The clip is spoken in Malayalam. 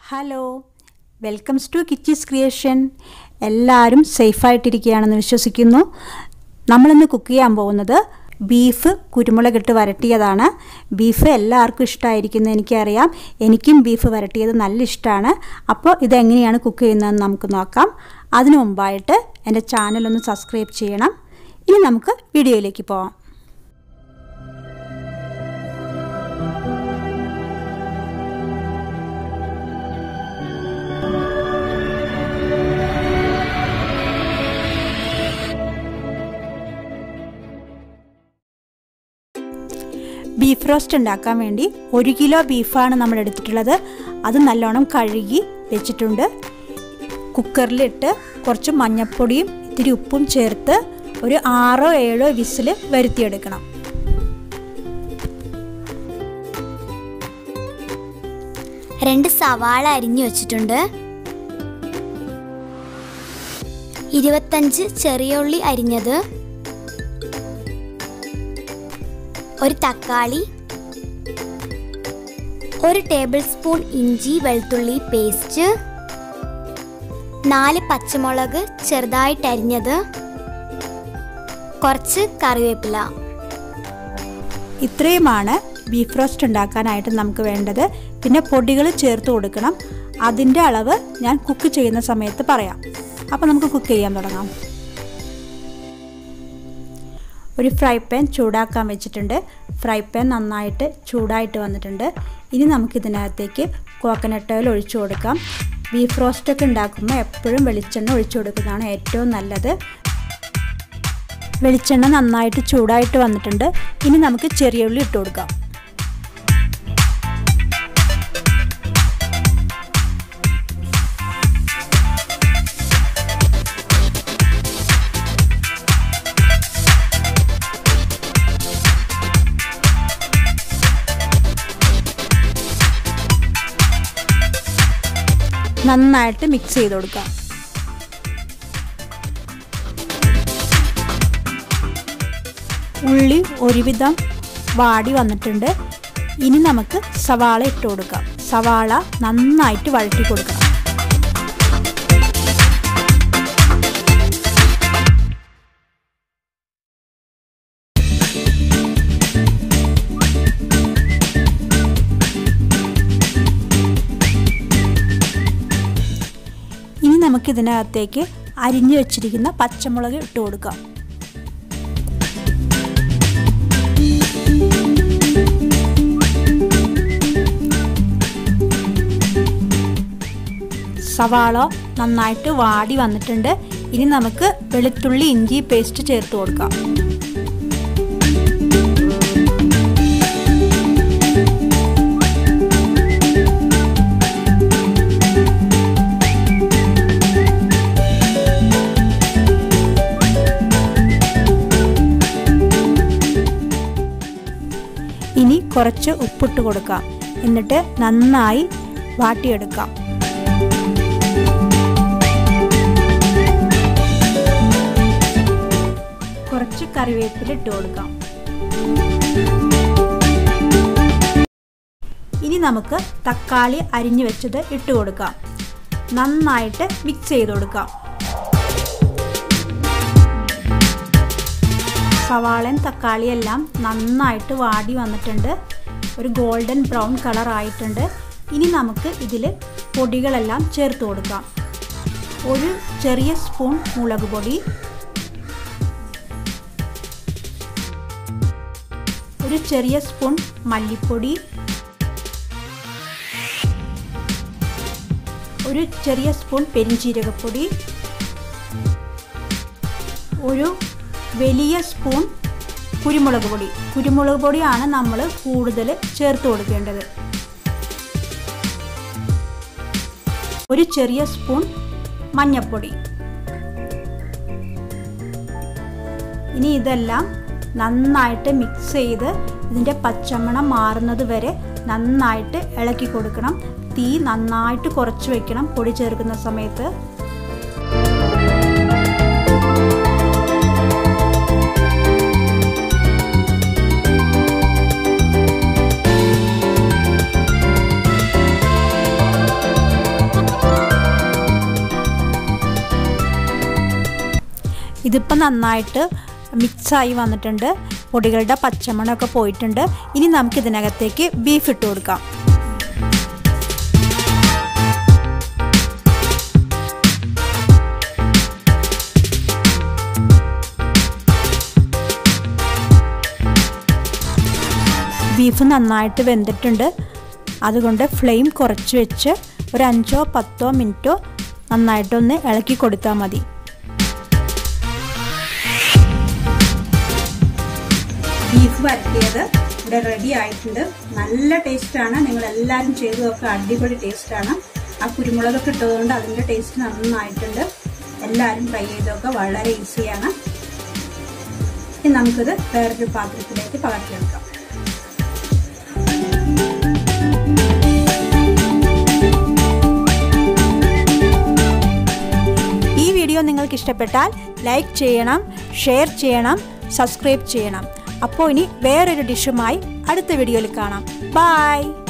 hello welcomes to Kichee's creation എല്ലാവരും സേഫായിട്ടിരിക്കുകയാണെന്ന് വിശ്വസിക്കുന്നു നമ്മളിന്ന് കുക്ക് ചെയ്യാൻ പോകുന്നത് ബീഫ് കുരുമുളകിട്ട് വരട്ടിയതാണ് ബീഫ് എല്ലാവർക്കും ഇഷ്ടമായിരിക്കുന്നത് എനിക്കറിയാം എനിക്കും ബീഫ് വരട്ടിയത് നല്ല ഇഷ്ടമാണ് അപ്പോൾ ഇതെങ്ങനെയാണ് കുക്ക് ചെയ്യുന്നതെന്ന് നമുക്ക് നോക്കാം അതിനു മുമ്പായിട്ട് എൻ്റെ ചാനലൊന്ന് സബ്സ്ക്രൈബ് ചെയ്യണം ഇനി നമുക്ക് വീഡിയോയിലേക്ക് പോവാം ബീഫ് റോസ്റ്റ് ഉണ്ടാക്കാൻ വേണ്ടി ഒരു കിലോ ബീഫാണ് നമ്മൾ എടുത്തിട്ടുള്ളത് അത് നല്ലോണം കഴുകി വെച്ചിട്ടുണ്ട് കുക്കറിലിട്ട് കുറച്ച് മഞ്ഞൾപ്പൊടിയും ഇത്തിരി ഉപ്പും ചേർത്ത് ഒരു ആറോ ഏഴോ വിസിൽ വരുത്തിയെടുക്കണം രണ്ട് സവാള അരിഞ്ഞു വെച്ചിട്ടുണ്ട് ഇരുപത്തഞ്ച് ചെറിയ ഉള്ളി അരിഞ്ഞത് ഒരു തക്കാളി ഒരു ടേബിൾ സ്പൂൺ ഇഞ്ചി വെളുത്തുള്ളി പേസ്റ്റ് നാല് പച്ചമുളക് ചെറുതായിട്ട് അരിഞ്ഞത് കുറച്ച് കറിവേപ്പില ഇത്രയുമാണ് ബീഫ് റോസ്റ്റ് ഉണ്ടാക്കാനായിട്ട് നമുക്ക് വേണ്ടത് പിന്നെ പൊടികൾ ചേർത്ത് കൊടുക്കണം അതിൻ്റെ അളവ് ഞാൻ കുക്ക് ചെയ്യുന്ന സമയത്ത് പറയാം അപ്പോൾ നമുക്ക് കുക്ക് ചെയ്യാൻ തുടങ്ങാം ഒരു ഫ്രൈ പാൻ ചൂടാക്കാൻ വെച്ചിട്ടുണ്ട് ഫ്രൈ പാൻ നന്നായിട്ട് ചൂടായിട്ട് വന്നിട്ടുണ്ട് ഇനി നമുക്കിതിനകത്തേക്ക് കോക്കനട്ട് ഓയിൽ ഒഴിച്ചു കൊടുക്കാം ബീഫ് റോസ്റ്റൊക്കെ ഉണ്ടാക്കുമ്പോൾ എപ്പോഴും വെളിച്ചെണ്ണ ഒഴിച്ചു കൊടുക്കുന്നതാണ് ഏറ്റവും നല്ലത് വെളിച്ചെണ്ണ നന്നായിട്ട് ചൂടായിട്ട് വന്നിട്ടുണ്ട് ഇനി നമുക്ക് ചെറിയ ഉള്ളി ഇട്ട് കൊടുക്കാം നന്നായിട്ട് മിക്സ് ചെയ്ത് കൊടുക്കാം ഉള്ളി ഒരുവിധം വാടി വന്നിട്ടുണ്ട് ഇനി നമുക്ക് സവാള ഇട്ട് കൊടുക്കാം സവാള നന്നായിട്ട് വഴറ്റി കൊടുക്കണം ഇനി നമുക്കിതിനകത്തേക്ക് അരിഞ്ഞു വെച്ചിരിക്കുന്ന പച്ചമുളക് ഇട്ട് കൊടുക്കാം സവാള നന്നായിട്ട് വാടി വന്നിട്ടുണ്ട് ഇനി നമുക്ക് വെളുത്തുള്ളി ഇഞ്ചി പേസ്റ്റ് ചേർത്ത് കൊടുക്കാം ഇനി കുറച്ച് ഉപ്പിട്ട് കൊടുക്കാം എന്നിട്ട് നന്നായി വാട്ടിയെടുക്കാം കുറച്ച് കറിവേപ്പില ഇട്ട് കൊടുക്കാം ഇനി നമുക്ക് തക്കാളി അരിഞ്ഞു വെച്ചത് ഇട്ട് കൊടുക്കാം നന്നായിട്ട് മിക്സ് ചെയ്ത് കൊടുക്കാം സവാളയും തക്കാളിയെല്ലാം നന്നായിട്ട് വാടി വന്നിട്ടുണ്ട് ഒരു ഗോൾഡൻ ബ്രൗൺ കളർ ആയിട്ടുണ്ട് ഇനി നമുക്ക് ഇതിൽ പൊടികളെല്ലാം ചേർത്ത് കൊടുക്കാം ഒരു ചെറിയ സ്പൂൺ മുളക് പൊടി ഒരു ചെറിയ സ്പൂൺ മല്ലിപ്പൊടി ഒരു ചെറിയ സ്പൂൺ പെരിഞ്ചീരകപ്പൊടി ഒരു വലിയ സ്പൂൺ കുരുമുളക് പൊടി കുരുമുളക് പൊടിയാണ് നമ്മൾ കൂടുതൽ ചേർത്ത് കൊടുക്കേണ്ടത് ഒരു ചെറിയ സ്പൂൺ മഞ്ഞൾപ്പൊടി ഇനി ഇതെല്ലാം നന്നായിട്ട് മിക്സ് ചെയ്ത് ഇതിൻ്റെ പച്ചമണം മാറുന്നത് വരെ നന്നായിട്ട് ഇളക്കി കൊടുക്കണം തീ നന്നായിട്ട് കുറച്ച് വെക്കണം പൊടി ചേർക്കുന്ന സമയത്ത് ഇതിപ്പോൾ നന്നായിട്ട് മിക്സായി വന്നിട്ടുണ്ട് പൊടികളുടെ പച്ചമണമൊക്കെ പോയിട്ടുണ്ട് ഇനി നമുക്ക് ഇതിനകത്തേക്ക് ബീഫ് ഇട്ട് കൊടുക്കാം ബീഫ് നന്നായിട്ട് വെന്തിട്ടുണ്ട് അതുകൊണ്ട് ഫ്ലെയിം കുറച്ച് വെച്ച് ഒരു അഞ്ചോ പത്തോ മിനിറ്റോ നന്നായിട്ടൊന്ന് ഇളക്കി കൊടുത്താൽ മതി ബീഫ് വരട്ടിയത് ഇവിടെ റെഡി ആയിട്ടുണ്ട് നല്ല ടേസ്റ്റാണ് നിങ്ങൾ എല്ലാവരും ചെയ്തു നോക്കുക അടിപൊളി ടേസ്റ്റാണ് ആ കുരുമുളകൊക്കെ ഇട്ടതുകൊണ്ട് അതിൻ്റെ ടേസ്റ്റ് നന്നായിട്ടുണ്ട് എല്ലാവരും ട്രൈ ചെയ്ത് നോക്കുക വളരെ ഈസിയാണ് ഇനി നമുക്കിത് വേറൊരു പാത്രത്തിലേക്ക് പകർത്തിയെടുക്കാം ഈ വീഡിയോ നിങ്ങൾക്ക് ഇഷ്ടപ്പെട്ടാൽ ലൈക്ക് ചെയ്യണം ഷെയർ ചെയ്യണം സബ്സ്ക്രൈബ് ചെയ്യണം അപ്പോൾ ഇനി വേറൊരു ഡിഷുമായി അടുത്ത വീഡിയോയിൽ കാണാം ബൈ